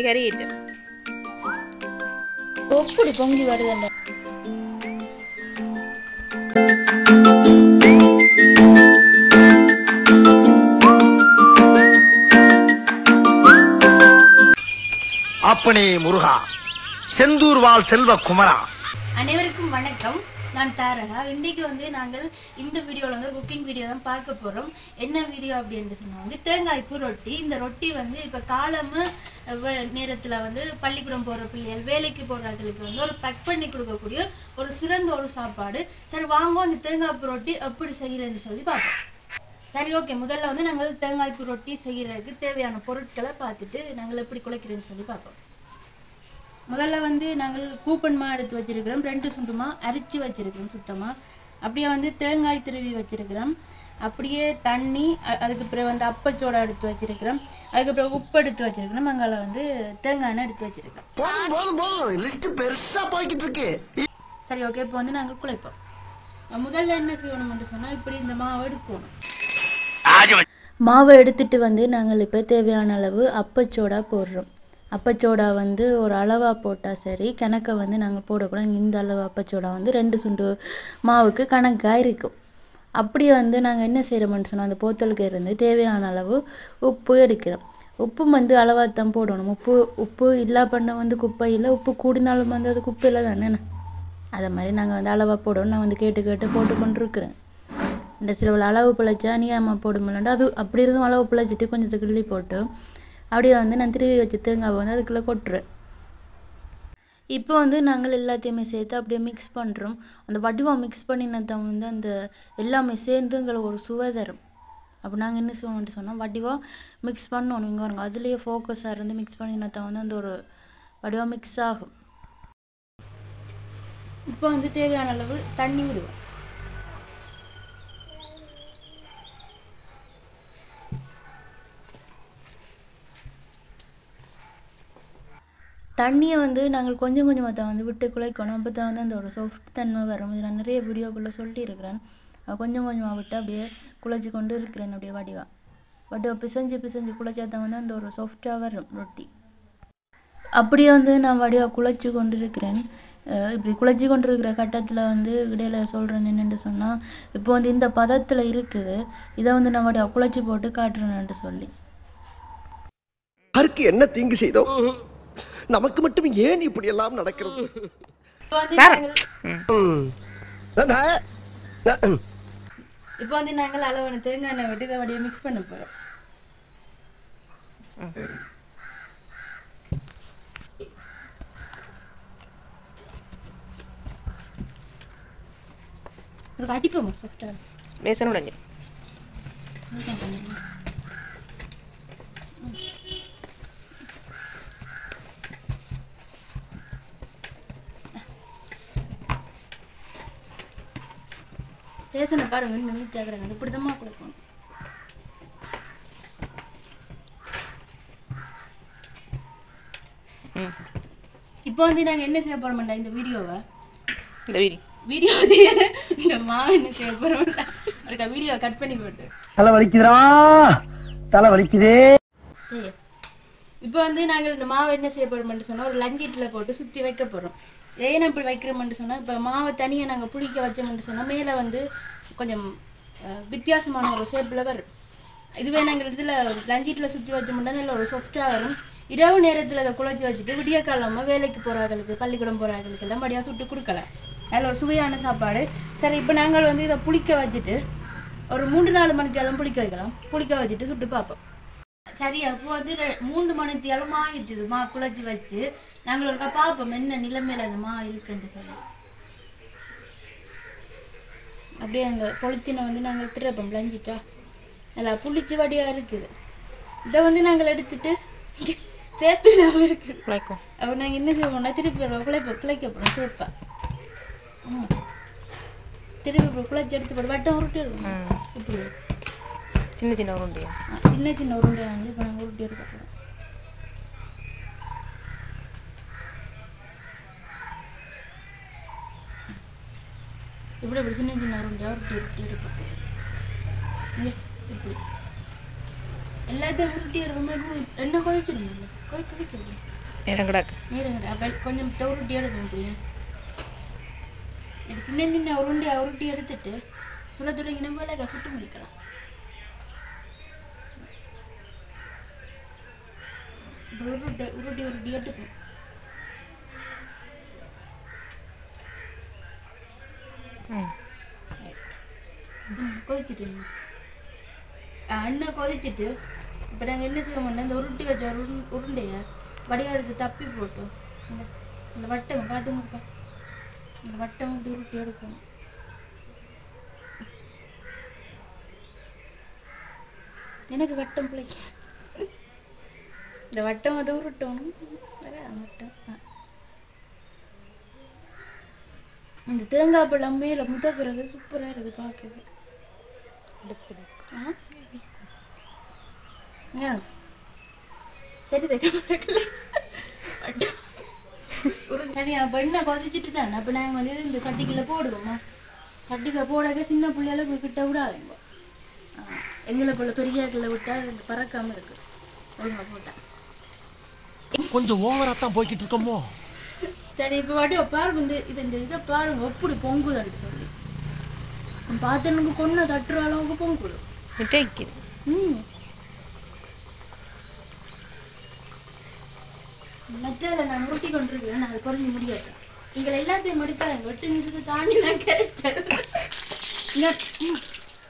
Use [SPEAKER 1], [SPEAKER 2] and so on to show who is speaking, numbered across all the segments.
[SPEAKER 1] கறியிட்டு
[SPEAKER 2] எப்படி பொங்கி வருதுல்ல
[SPEAKER 3] அப்பனே முருகா செந்தூர் வாழ் செல்வ குமரா
[SPEAKER 2] அனைவருக்கும் வணக்கம் நான் தாரகா இன்றைக்கு வந்து நாங்கள் இந்த வீடியோவில் வந்து குக்கிங் வீடியோ தான் பார்க்க போகிறோம் என்ன வீடியோ அப்படின்னு சொன்னால் வந்து தேங்காய்ப்பு ரொட்டி இந்த ரொட்டி வந்து இப்போ காலமு நேரத்தில் வந்து பள்ளிக்கூடம் போகிற பிள்ளைகள் வேலைக்கு போகிறவர்களுக்கு வந்து ஒரு பேக் பண்ணி கொடுக்கக்கூடிய ஒரு சிறந்த ஒரு சாப்பாடு சரி வாங்க அந்த தேங்காய்ப்பு ரொட்டி எப்படி செய்கிறேன்னு சொல்லி பார்ப்போம் சரி ஓகே முதல்ல வந்து நாங்கள் தேங்காய்ப்பு ரொட்டி செய்கிறதுக்கு தேவையான பொருட்களை பார்த்துட்டு நாங்கள் எப்படி குலைக்கிறேன்னு சொல்லி பார்ப்போம் முதல்ல வந்து நாங்கள் கூப்பன்மா எடுத்து வச்சிருக்கிறோம் ரெண்டு சுண்டுமா அரிச்சு வச்சிருக்கிறோம் சுத்தமாக அப்படியே வந்து தேங்காய் திருவி வச்சிருக்கிறோம் அப்படியே தண்ணி அ- அதுக்கு பிறகு வந்து அப்பச்சோடா எடுத்து வச்சிருக்கிறோம் அதுக்கு பிறகு உப்பு எடுத்து வச்சிருக்கிறோம் அங்கால வந்து தேங்காய் எண்ணெய் எடுத்து வச்சிருக்கிறோம்
[SPEAKER 3] போதும் போதும் போதும் லிஸ்ட் பெருசா போய்கிட்டு இருக்கு
[SPEAKER 2] சரி ஓகே இப்போ வந்து நாங்கள் குழைப்போம் முதல்ல என்ன செய்யணும்னு சொன்னால் இப்படி இந்த மாவை எடுக்கணும் மாவை எடுத்துட்டு வந்து நாங்கள் இப்போ தேவையான அளவு அப்பச்சோடா போடுறோம் அப்பச்சோடா வந்து ஒரு அளவாக போட்டால் சரி கணக்கை வந்து நாங்கள் போடக்கூடாது இந்த அளவு அப்பச்சோடா வந்து ரெண்டு சுண்டு மாவுக்கு கணக்காக இருக்கும் அப்படியே வந்து நாங்கள் என்ன செய்கிறோம்னு சொன்னால் அந்த போத்தலுக்கு இருந்து தேவையான அளவு உப்பு எடுக்கிறோம் உப்பு வந்து அளவாக தான் போடணும் உப்பு உப்பு இல்லா பண்ண வந்து குப்பை இல்லை உப்பு கூடினாலும் வந்து அது குப்பையில் தானே அதை மாதிரி நாங்கள் வந்து அளவாக போடணும் நான் வந்து கேட்டு கேட்டு போட்டு கொண்டு இருக்கிறேன் இந்த சில அளவு பிழைச்சா நீ அம்மா போடுமில்லண்டு அது அப்படி இருந்தும் அளவு பிழைச்சிட்டு கொஞ்சத்தை கிள்ளி போட்டு அப்படியே வந்து நான் திருவி வச்சு தேங்காவை வந்து அதுக்குள்ளே கொட்டுறேன் இப்போ வந்து நாங்கள் எல்லாத்தையுமே சேர்த்து அப்படியே மிக்ஸ் பண்ணுறோம் அந்த வடிவம் மிக்ஸ் பண்ணினதான் வந்து அந்த எல்லாமே சேர்ந்து எங்களுக்கு ஒரு சுவை தரும் அப்போ நாங்கள் என்ன செய்வோம்னு சொன்னால் வடிவாக மிக்ஸ் பண்ணணும் இங்கே வருங்க அதுலேயே ஃபோக்கஸாக இருந்து மிக்ஸ் பண்ணினதான் வந்து அந்த ஒரு வடிவம் மிக்ஸ் ஆகும் இப்போ வந்து தேவையான அளவு தண்ணி விடுவோம் தண்ணியை வந்து நாங்கள் கொஞ்சம் கொஞ்சமாக தான் வந்து விட்டு குழைக்கணும் அப்போ தான் வந்து அந்த ஒரு சாஃப்ட் தன்மை வரும் இது நான் நிறைய வீடியோக்குள்ளே சொல்லிட்டு இருக்கிறேன் அஹ் கொஞ்சம் கொஞ்சமாக விட்டு அப்படியே குழைச்சி கொண்டு இருக்கிறேன் அப்படியே வடிவா வடிவா பிசைஞ்சு பிசைஞ்சு குழைச்சா தான் வந்து அந்த ஒரு சாஃப்டாக வரும் ரொட்டி அப்படியே வந்து நான் வடிவாக குழைச்சி கொண்டு இருக்கிறேன் அஹ் இப்படி குழைச்சி கொண்டு இருக்கிற கட்டத்தில் வந்து இடையில சொல்கிறேன் என்னென்னு சொன்னால் இப்போ வந்து இந்த பதத்தில் இருக்குது இதை வந்து நான் வடிவா குழைச்சி போட்டு காட்டுறேன்ட்டு சொல்லி
[SPEAKER 4] யாருக்கு என்ன தீங்கு செய்தோம் நமக்கு மட்டும் ஏன் இப்படி எல்லாம் நடக்கிறது
[SPEAKER 2] இப்போ வந்து நாங்கள்
[SPEAKER 4] நான், நான்,
[SPEAKER 2] இப்போ வந்து நாங்கள் அளவான தேங்காய் எண்ணெய் விட்டு இதை வடியாக மிக்ஸ் பண்ண போகிறோம் ஒரு அடிப்போமா சாஃப்டாக
[SPEAKER 1] பேசணும் உடஞ்சி
[SPEAKER 2] பேசணும் பாருங்க இன்னும் நீட் ஆகுறாங்க இப்படி தான் கொடுக்கணும் இப்போ வந்து நாங்கள் என்ன செய்ய போகிறோம்டா இந்த வீடியோவை
[SPEAKER 1] இந்த வீடி
[SPEAKER 2] வீடியோ இந்த மா என்ன செய்ய போகிறோம்டா அதுக்கு வீடியோ கட் பண்ணி போட்டு
[SPEAKER 3] தலை வலிக்குதுடா தலை வலிக்குதே
[SPEAKER 2] சரி இப்போ வந்து நாங்கள் இந்த மாவை என்ன செய்ய போகிறோம்னு சொன்னால் ஒரு லஞ்சீட்டில் போட்டு சுற்றி வைக்க போகிறோம் ஏன் அப்படி வைக்கிறோம்னு சொன்னால் இப்போ மாவை தனியாக நாங்கள் புளிக்க வச்சோம்னு சொன்னால் மேலே வந்து கொஞ்சம் அஹ், வித்தியாசமான ஒரு ஷேப்பில் வரும் இதுவே நாங்கள் இதில் லஞ்சீட்டில் சுற்றி வச்சோம்னா நல்ல ஒரு சாஃப்டாக வரும் இரவு நேரத்தில் அதை குழச்சி வச்சுட்டு விடிய காலமாக வேலைக்கு போகிறவர்களுக்கு பள்ளிக்கூடம் போகிறவர்களுக்கு எல்லாம் மடியாக சுட்டு கொடுக்கலாம் நல்ல ஒரு சுவையான சாப்பாடு சரி இப்போ நாங்கள் வந்து இதை புளிக்க வச்சுட்டு ஒரு மூன்று நாலு மணிக்கு எல்லாம் புளிக்க வைக்கலாம் புளிக்க வச்சுட்டு சுட்டு பார்ப்போம் சரி அப்போ வந்து ரெ- மூன்று மணி அளவு மா இட்டுது மா குழச்சி வச்சு நாங்கள் ஒருக்கா பார்ப்போம் என்ன நிலைமையில அந்த மா இருக்குன்ட்டு சொல்லி அப்படியே அந்த பொலித்தினை வந்து நாங்கள் திறப்போம் லஞ்சிட்டா நல்லா புளிச்சு வடியாக இருக்குது இதை வந்து நாங்கள் எடுத்துட்டு சேப்பு இல்லாமல் இருக்குது
[SPEAKER 1] குழைக்கும்
[SPEAKER 2] அப்போ நாங்கள் என்ன செய்வோம்னா திருப்பி ஒரு குழைப்ப குழைக்க போகிறோம் சேப்பா ம். திருப்பி இப்படி குழைச்சி எடுத்து போட்டு வட்டம் உருட்டி இருக்கும் இப்படி
[SPEAKER 1] சின்ன சின்ன உருண்டையா
[SPEAKER 2] ஆ, சின்ன சின்ன உருண்டை வந்து இப்போ நாங்கள் உருட்டி எடுக்க போகிறோம் இப்படி இப்படி சின்ன சின்ன உருண்டையாக உருட்டி உருட்டி எடுக்க போகிறோம் இங்கே இப்படி எல்லாத்தையும் உருட்டி எடுக்கும்போது எண்ணெய் கொதிச்சிடும் இல்லை கொதி கொதிக்க
[SPEAKER 1] நேரம் கிடக்கு
[SPEAKER 2] நீருங்க அப்போ கொஞ்சம் உருட்டி எடுக்க முடியும் இது சின்ன சின்ன உருண்டி உருட்டி எடுத்துட்டு சுட தொடங்கின போல சுட்டு முடிக்கலாம் இப்படி உருட்டி உருட்டி உருட்டி எடுக்கணும் ம், கொதிச்சிட்டு எண்ணெய் கொதிச்சிட்டு இப்போ நாங்கள் என்ன செய்வோம்னா இந்த உருட்டி வச்ச உருண் உருண்டையை வடிகடிச்சு தப்பி போட்டு இந்த இந்த வட்டம் காட்டுங்கப்பா இந்த வட்டம் இப்படி உருட்டி எடுக்கணும் எனக்கு வட்டம் பிள்ளைக்கு இந்த வட்டம் அதை உருட்டணும் வேற வட்டம் ஆ. இந்த தேங்காய் பழம் மேலே முதக்கிறது சூப்பராக இருக்குது பார்க்கவே ஆ இங்க தெரியுது ஒரு தனியா பெண்ணை கொதிச்சுட்டு தானே அப்போ நாங்கள் வந்து இந்த சட்டிக்குள்ள போடுவோமா சட்டிக்குள்ள போடாத சின்ன பிள்ளையால போய் கிட்ட விடாதுங்க ஆ, எங்களை போல பெரியாக்களை விட்டா அது பறக்காம இருக்கு ஒழுங்கா போட்டா
[SPEAKER 4] கொஞ்சம் ஓவரா தான் போய்கிட்டு இருக்கோமோ
[SPEAKER 2] சரி இப்போ வாட்டி பாருங்க இந்த இது இந்த இதை பாருங்க எப்படி பொங்குதுன்னு சொல்லி பார்த்தனுக்கு கொன்ன தட்டுற அளவுக்கு பொங்குது
[SPEAKER 1] மிட்டாய்க்குது
[SPEAKER 2] ம் மெத்தல நான் உருட்டி கொண்டிருக்கிறேன் நான் அது குறைஞ்சு முடியாது நீங்கள் எல்லாத்தையும் முடிக்காது வெட்டு நிமிஷத்தை தாண்டி நான் கிடைச்சது இங்க, ம்.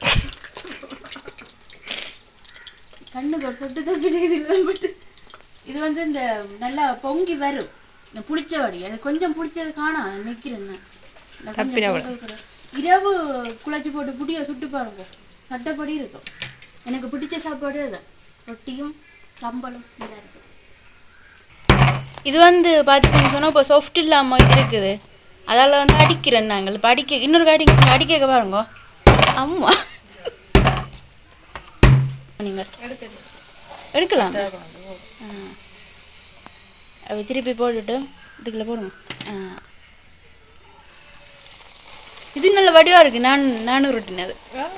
[SPEAKER 2] கண்ணுக்கு ஒரு சொட்டு தப்பி இது பட்டு இது வந்து இந்த நல்லா பொங்கி வரும் இந்த புளிச்ச வடி அது கொஞ்சம் புளிச்சது காணா நிற்கிறேன் நான். நான் கொஞ்சம்
[SPEAKER 1] தப்பின வடை.
[SPEAKER 2] போட்டுக்கிறேன். இரவு குழச்சி போட்டு புடியை சுட்டு பாருங்க சட்டப்படி இருக்கும் எனக்கு பிடிச்ச சாப்பாடு அதுதான் ரொட்டியும் சம்பளம் நல்லா இருக்கும் இது வந்து பார்த்தீங்கன்னு சொன்னால் இப்போ சாஃப்ட் இல்லாமல் இருக்குது அதால் வந்து அடிக்கிறேன் நாங்கள் இப்போ அடிக்க இன்னொரு காடி அடிக்க பாருங்க ஆமா நீங்கள் எடுக்கலாம் ஆ. அப்ப திருப்பி போட்டுட்டு இதுக்குள்ள போடுங்க ஆ. இது நல்ல வடிவா இருக்கு நான் நானும் ரொட்டினது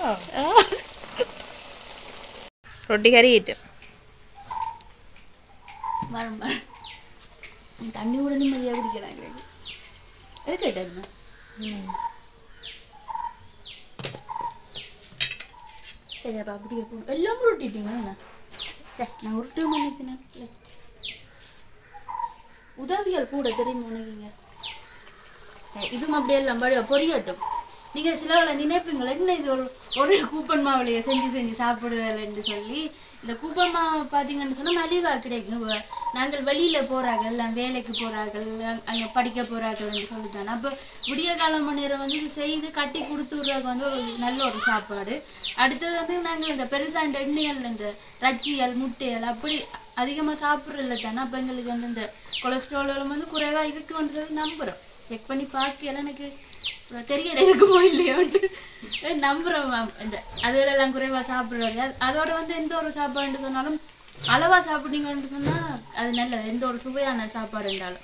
[SPEAKER 1] ரொட்டி கறிட்டு
[SPEAKER 2] வரும் வரும் தண்ணி கூட நிம்மதியாக குடிக்கிறாங்க இருக்கட்டும் சரி அப்போ அப்படியே போ எல்லாம் உருட்டிட்டீங்க என்ன சரி நான் உருட்டு பண்ணிட்டேன் உதவியால் கூட தெரியுமா உனக்குங்க இதுவும் அப்படியே எல்லாம் படி பொரியட்டும் நீங்கள் சிலவில் நினைப்பீங்களா என்ன இது ஒரு ஒரு கூப்பன் மாவுலையை செஞ்சு செஞ்சு சாப்பிடுதல்னு சொல்லி இந்த கூப்பன் மாவு பார்த்தீங்கன்னு சொன்னால் மலிவாக கிடைக்கும் வ- நாங்கள் வெளியில் போகிறாங்க எல்லாம் வேலைக்கு போகிறார்கள் அங்கே படிக்க போகிறாங்கன்னு சொல்லித்தானே அப்போ விடிய காலம் நேரம் வந்து இது செய்து கட்டி கொடுத்து விட்றதுக்கு வந்து ஒரு நல்ல ஒரு சாப்பாடு அடுத்தது வந்து நாங்கள் இந்த பெருசாண்ட எண்ணெய்கள் இந்த ரச்சியல் முட்டையல் அப்படி அதிகமாக சாப்பிட்றதில்ல தானே அப்போ எங்களுக்கு வந்து இந்த கொலஸ்ட்ரால் வந்து குறைவாக இருக்குன்னு சொல்லி நம்புகிறோம் செக் பண்ணி பார்க்கல எனக்கு தெரியல இருக்குமோ இல்லையோன்ட்டு நம்புகிறோம் மேம் இந்த அதுகளெல்லாம் குறைவாக சாப்பிட்றாரு அதோட வந்து எந்த ஒரு சாப்பாடுன்னு சொன்னாலும் அளவாக சாப்பிட்டீங்கன்னு சொன்னால் அது நல்லது எந்த ஒரு சுவையான சாப்பாடு இருந்தாலும்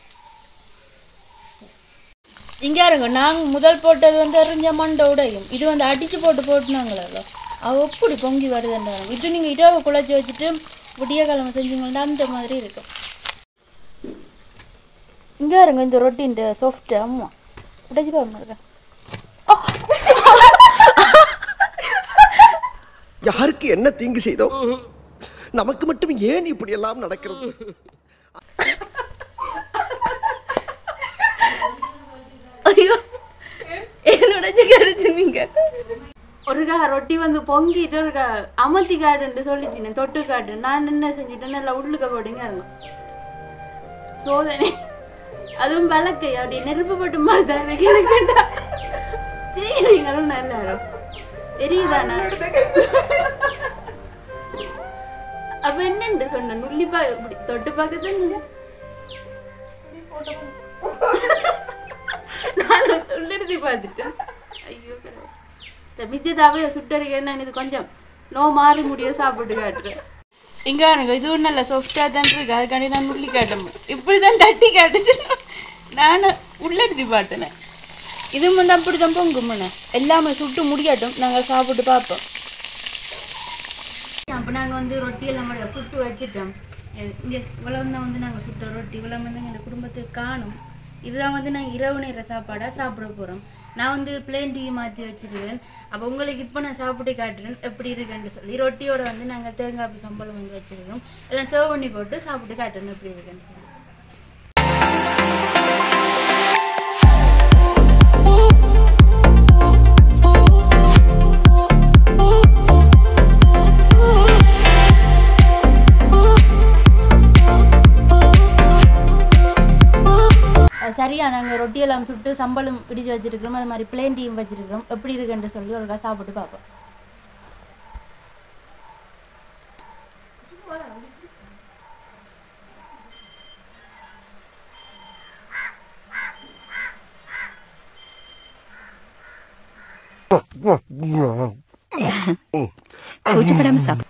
[SPEAKER 2] இங்கே இருங்க நாங்கள் முதல் போட்டது வந்து எறிஞ்ச மண்டை உடையும் இது வந்து அடித்து போட்டு போட்டுனாங்களோ அவ எப்படி பொங்கி வருதுன்றாங்க இது நீங்கள் இரவு குழச்சி வச்சுட்டு விடிய கிழமை செஞ்சீங்கன்னா அந்த மாதிரி இருக்கும் இங்கே இருங்க இந்த ரொட்டி இந்த சாஃப்ட் ஆமாம் உடைச்சி பாருங்க
[SPEAKER 4] யாருக்கு என்ன தீங்கு செய்தோம் நமக்கு மட்டும் ஏன் இப்படி எல்லாம் நடக்கிறது
[SPEAKER 2] ஐயோ என்னோட கிடைச்சு நீங்க ஒருக்கா ரொட்டி வந்து பொங்கிட்டு ஒருக்கா அமர்த்தி காடுன்னு சொல்லிச்சினேன் தொட்டு காட்டு நான் என்ன செஞ்சுட்டேன் நல்லா உள்ளுக்க போட்டுங்க இருக்கும் சோதனை அதுவும் விளக்கை அப்படி நெருப்பு போட்டு மாதிரி தான் இருக்கு எனக்குண்டா செய்யுங்களும் நல்லா இருக்கும் தெரியுதாண்ணா அப்ப என்னண்டு சொன்ன நுள்ளிப்பா இப்படி தொட்டு பார்க்கத்தான் நான் உள்ளெடுத்து பார்த்துட்டேன் ஐயோ கடவுளே. இந்த மிச்சதாவே சுட்டடிக்கன்னு இது கொஞ்சம் நோ மாறி முடிய சாப்பிட்டு காட்டுறேன் இங்க எனக்கு இதுவும் நல்ல சாஃப்டாக தான் இருக்கு அதுக்காண்டி நான் உள்ளி காட்ட இப்படி தான் தட்டி காட்டுச்சு நான் உள்ளெடுத்து பார்த்தேன் இதுவும் வந்து அப்படி தான் பொங்குமண்ணே எல்லாமே சுட்டு முடியாட்டும் நாங்கள் சாப்பிட்டு பார்ப்போம் அப்போ நாங்கள் வந்து ரொட்டி எல்லாம் சுட்டு வச்சுட்டோம் இங்கே இவ்வளோ தான் வந்து நாங்கள் சுட்ட ரொட்டி இவ்வளோ வந்து எங்கள் குடும்பத்துக்கு காணும் இதெல்லாம் வந்து நாங்கள் இரவு நேர சாப்பாடாக சாப்பிட போகிறோம் நான் வந்து பிளேன் டீ மாற்றி வச்சிருக்கேன் அப்போ உங்களுக்கு இப்போ நான் சாப்பிட்டு காட்டுறேன் எப்படி இருக்குன்னு சொல்லி ரொட்டியோட வந்து நாங்கள் தேங்காய் பூ சம்பளம் வந்து வச்சிருக்கோம் எல்லாம் சர்வ் பண்ணி போட்டு சாப்பிட்டு காட்டுறேன் எப்படி இருக்குன்னு சொல்லி அஹ் சரியா நாங்கள் ரொட்டியெல்லாம் சுட்டு சம்பளம் பிடிச்சு வச்சிருக்கிறோம் அது மாதிரி பிளேன் டீயும் வச்சிருக்கிறோம் எப்படி இருக்குன்னு சொல்லி ஒருக்கா சாப்பிட்டு பார்ப்போம்
[SPEAKER 5] கூச்சப்படாம சாப்பிடு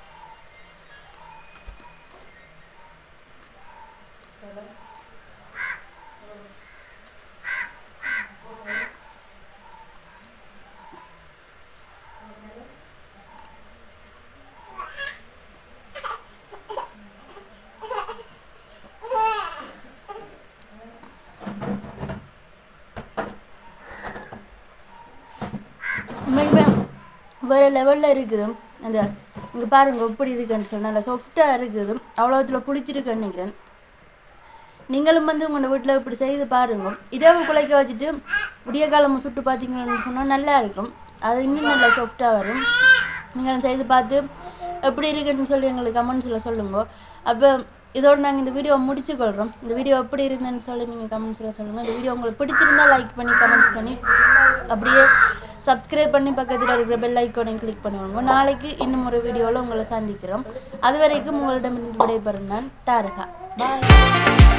[SPEAKER 2] உண்மைக்குமே வேறு லெவலில் இருக்குது அந்த இங்கே பாருங்க எப்படி இருக்குன்னு சொன்னால் நல்லா சாஃப்டாக இருக்குது அவ்வளோத்துல பிடிச்சிருக்குன்னு நினைக்கிறேன் நீங்களும் வந்து உங்களோட வீட்டில் இப்படி செய்து பாருங்க இரவு குலைக்க வச்சுட்டு விடிய காலம் சுட்டு பார்த்தீங்கன்னு சொன்னால் நல்லா இருக்கும் அது இன்னும் நல்லா சாஃப்டாக வரும் நீங்களும் செய்து பார்த்து எப்படி இருக்குன்னு சொல்லி எங்களுக்கு கமெண்ட்ஸில் சொல்லுங்க அப்போ இதோட நாங்கள் இந்த வீடியோ முடிச்சுக்கொள்கிறோம் இந்த வீடியோ எப்படி இருந்ததுன்னு சொல்லி நீங்கள் கமெண்ட்ஸில் சொல்லுங்கள் இந்த வீடியோ உங்களுக்கு பிடிச்சிருந்தா லைக் பண்ணி கமெண்ட்ஸ் பண்ணி அப்படியே சப்ஸ்கிரைப் பண்ணி பக்கத்தில் இருக்கிற பெல் ஐக்கானையும் கிளிக் பண்ணுவாங்க நாளைக்கு இன்னும் ஒரு வீடியோவில் உங்களை சந்திக்கிறோம் அது வரைக்கும் உங்களிடமிருந்து விடைபெறும் நான் தாரகா பாய்